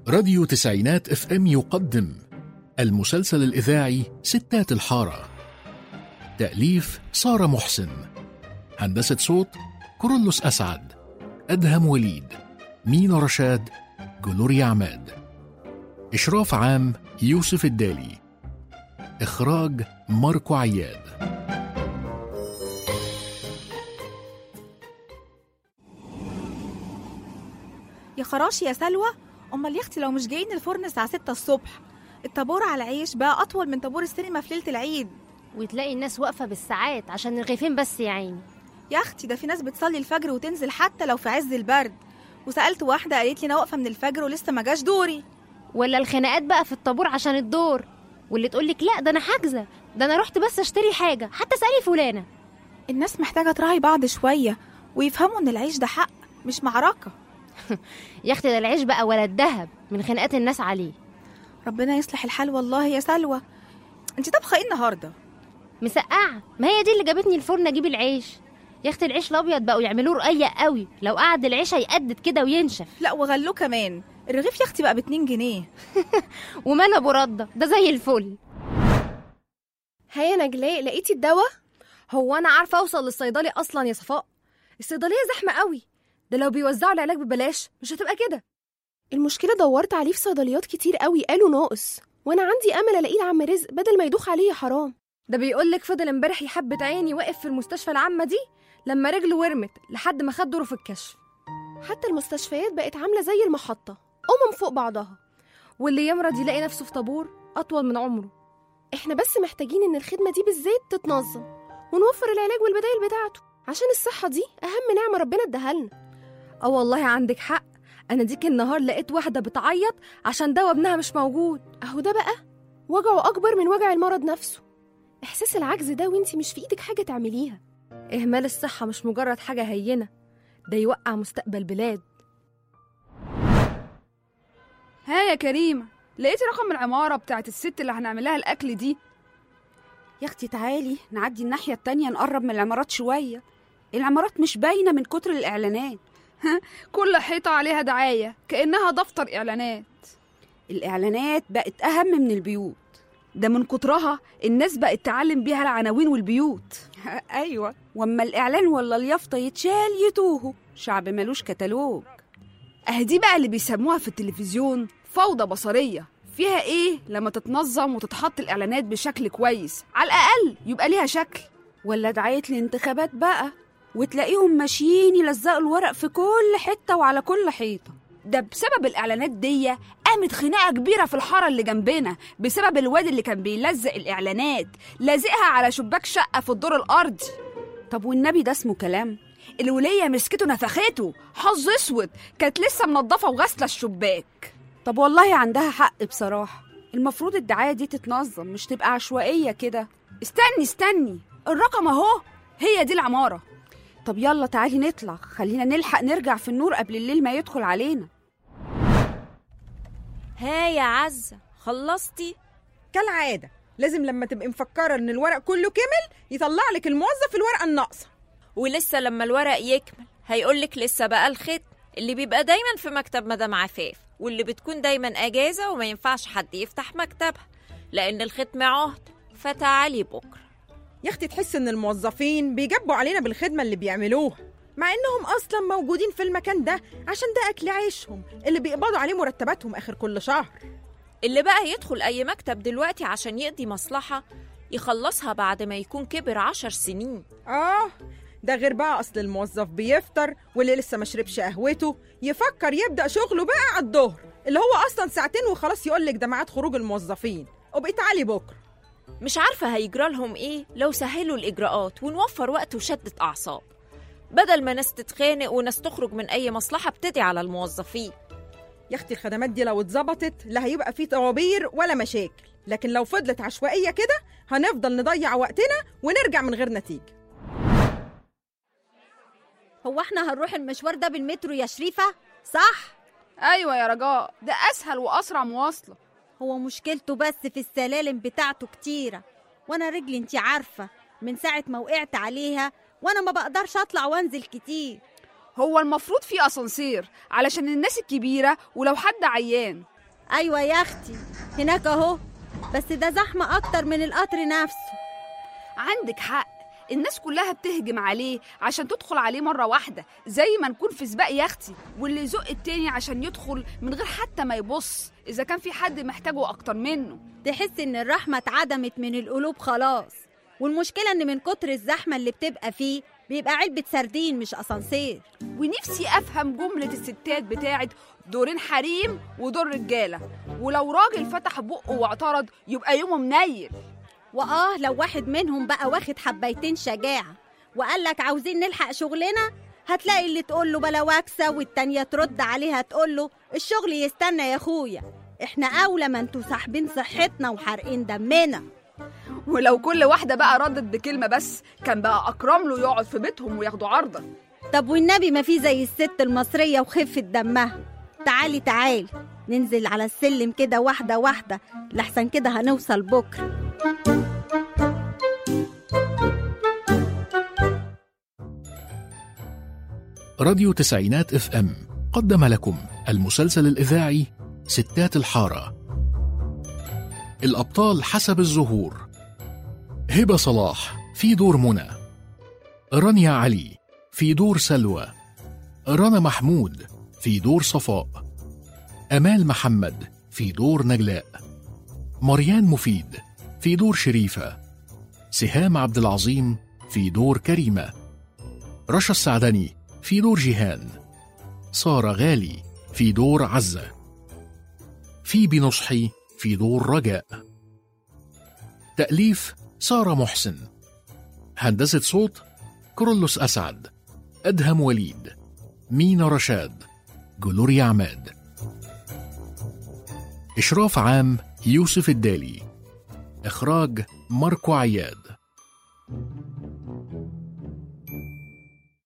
راديو تسعينات اف ام يقدم المسلسل الإذاعي ستات الحارة تأليف سارة محسن هندسة صوت كورولوس أسعد أدهم وليد مينا رشاد جلوريا عماد إشراف عام يوسف الدالي إخراج ماركو عياد يا خراشي يا سلوى امال يا اختي لو مش جايين الفرن الساعه 6 الصبح الطابور على العيش بقى اطول من طابور السينما في ليله العيد وتلاقي الناس واقفة بالساعات عشان الرغيفين بس يا عيني يا اختي ده في ناس بتصلي الفجر وتنزل حتى لو في عز البرد وسالت واحده قالت لي انا واقفه من الفجر ولسه ما جاش دوري ولا الخناقات بقى في الطابور عشان الدور واللي تقولك لا ده انا حاجزة ده انا رحت بس اشتري حاجة حتى اسألي فلانة الناس محتاجه تراعي بعض شويه ويفهموا ان العيش ده حق مش معركه يا اختي ده العيش بقى ولا الدهب من خناقات الناس عليه ربنا يصلح الحال والله يا سلوى انت طبخه ايه النهارده مسقعة ما هي دي اللي جابتني الفرن اجيب العيش يا اختي العيش الابيض بقوا يعملوه رقيق قوي لو قعد العيش هيقدد كده وينشف لا وغلوه كمان الرغيف يا اختي بقى ب 2 جنيه ومال ابو رده ده زي الفل هيا نجلاء لقيتي الدواء هو انا عارفه اوصل للصيدلي اصلا يا صفاء الصيدليه زحمه قوي ده لو بيوزعوا العلاج ببلاش مش هتبقى كده المشكله دورت عليه في صيدليات كتير قوي قالوا ناقص وانا عندي امل الاقيه لعم رزق بدل ما يدوخ عليه يا حرام ده بيقولك فضل امبارح يحبة عيني واقف في المستشفى العامه دي لما رجله ورمت لحد ما خد دوره في الكشف حتى المستشفيات بقت عامله زي المحطه امم فوق بعضها واللي يمرض يلاقي نفسه في طابور اطول من عمره احنا بس محتاجين ان الخدمه دي بالذات تتنظم ونوفر العلاج والبدائل بتاعته عشان الصحه دي اهم نعمه ربنا اداها لنا اه والله عندك حق انا ديك النهار لقيت واحده بتعيط عشان دواء ابنها مش موجود اهو ده بقى وجعه اكبر من وجع المرض نفسه احساس العجز ده وانتي مش في ايدك حاجه تعمليها اهمال الصحه مش مجرد حاجه هينه ده يوقع مستقبل بلاد ها يا كريمة لقيتي رقم العمارة بتاعت الست اللي هنعمل لها الأكل دي يا اختي تعالي نعدي الناحية التانية نقرب من العمارات شوية العمارات مش باينة من كتر الإعلانات كل حيطة عليها دعاية كأنها دفتر إعلانات الإعلانات بقت أهم من البيوت ده من كترها الناس بقت تعلم بيها العناوين والبيوت أيوة وأما الإعلان ولا اليافطة يتشال يتوهوا شعب ملوش كتالوج أهدي بقى اللي بيسموها في التلفزيون فوضى بصرية فيها إيه لما تتنظم وتتحط الإعلانات بشكل كويس على الأقل يبقى ليها شكل ولا دعاية الانتخابات بقى وتلاقيهم ماشيين يلزقوا الورق في كل حتة وعلى كل حيطة ده بسبب الإعلانات دي قامت خناقة كبيرة في الحارة اللي جنبنا بسبب الواد اللي كان بيلزق الإعلانات لازقها على شباك شقة في الدور الأرضي طب والنبي ده اسمه كلام الولية مسكته نفخته حظ اسود كانت لسه منضفة وغاسلة الشباك طب والله عندها حق بصراحة المفروض الدعاية دي تتنظم مش تبقى عشوائية كده استني استني الرقم اهو هي دي العمارة طب يلا تعالي نطلع خلينا نلحق نرجع في النور قبل الليل ما يدخل علينا ها يا عزة خلصتي كالعادة لازم لما تبقي مفكرة إن الورق كله كمل يطلع لك الموظف الورقة الناقصة ولسه لما الورق يكمل هيقولك لسه بقى الختم اللي بيبقى دايما في مكتب مدام عفاف واللي بتكون دايما اجازة وما ينفعش حد يفتح مكتبها لأن الختم عهد فتعالي بكرة يا أختي تحس إن الموظفين بيجبوا علينا بالخدمة اللي بيعملوها مع إنهم أصلا موجودين في المكان ده عشان ده أكل عيشهم اللي بيقبضوا عليه مرتباتهم آخر كل شهر اللي بقى يدخل أي مكتب دلوقتي عشان يقضي مصلحة يخلصها بعد ما يكون كبر عشر سنين آه ده غير بقى أصل الموظف بيفطر واللي لسه ما شربش قهوته يفكر يبدأ شغله بقى على الظهر اللي هو أصلا ساعتين وخلاص يقولك ده ميعاد خروج الموظفين وبقي تعالي بكرة مش عارفة هيجرى لهم إيه لو سهلوا الإجراءات ونوفر وقت وشدة أعصاب بدل ما ناس تتخانق وناس تخرج من أي مصلحة بتدعي على الموظفين يا أختي الخدمات دي لو اتظبطت لا هيبقى فيه طوابير ولا مشاكل لكن لو فضلت عشوائية كده هنفضل نضيع وقتنا ونرجع من غير نتيجة هو احنا هنروح المشوار ده بالمترو يا شريفة صح أيوة يا رجاء ده أسهل وأسرع مواصلة هو مشكلته بس في السلالم بتاعته كتيرة وانا رجلي انتي عارفة من ساعة ما وقعت عليها وانا ما بقدرش اطلع وانزل كتير هو المفروض في اسانسير علشان الناس الكبيره ولو حد عيان ايوه يا اختي هناك اهو بس ده زحمه اكتر من القطر نفسه عندك حق الناس كلها بتهجم عليه عشان تدخل عليه مرة واحدة زي ما نكون في سباق يختي واللي يزق التاني عشان يدخل من غير حتى ما يبص إذا كان في حد محتاجه أكتر منه تحس ان الرحمه اتعدمت من القلوب خلاص والمشكله ان من كتر الزحمه اللي بتبقى فيه بيبقى علبه سردين مش اسانسير ونفسي أفهم جملة الستات بتاعت دورين حريم ودور رجالة ولو راجل فتح بقه واعترض يبقى يومه منيل واه لو واحد منهم بقى واخد حبيتين شجاعه وقال لك عاوزين نلحق شغلنا هتلاقي اللي تقول له بلا واكسه والتانيه ترد عليها تقول له الشغل يستنى يا اخويا احنا اولى ما انتوا ساحبين صحتنا وحارقين دمنا ولو كل واحدة بقى ردت بكلمة بس كان بقى أكرم له يقعد في بيتهم وياخدوا عرضة طب والنبي ما في زي الست المصريه وخفه دمها تعالي تعالي ننزل على السلم كده واحده واحده لحسن كده هنوصل بكره راديو تسعينات اف ام قدم لكم المسلسل الإذاعي ستات الحارة الأبطال حسب الظهور هبة صلاح في دور منى رانيا علي في دور سلوى رنا محمود في دور صفاء أمال محمد في دور نجلاء مريان مفيد في دور شريفة سهام عبد العظيم في دور كريمة رشا السعدني في دور جيهان سارة غالي في دور عزة فيبي نصحي في دور رجاء تأليف سارة محسن هندسة صوت كرولوس أسعد أدهم وليد مينا رشاد جلوريا عماد إشراف عام يوسف الدالي إخراج ماركو عياد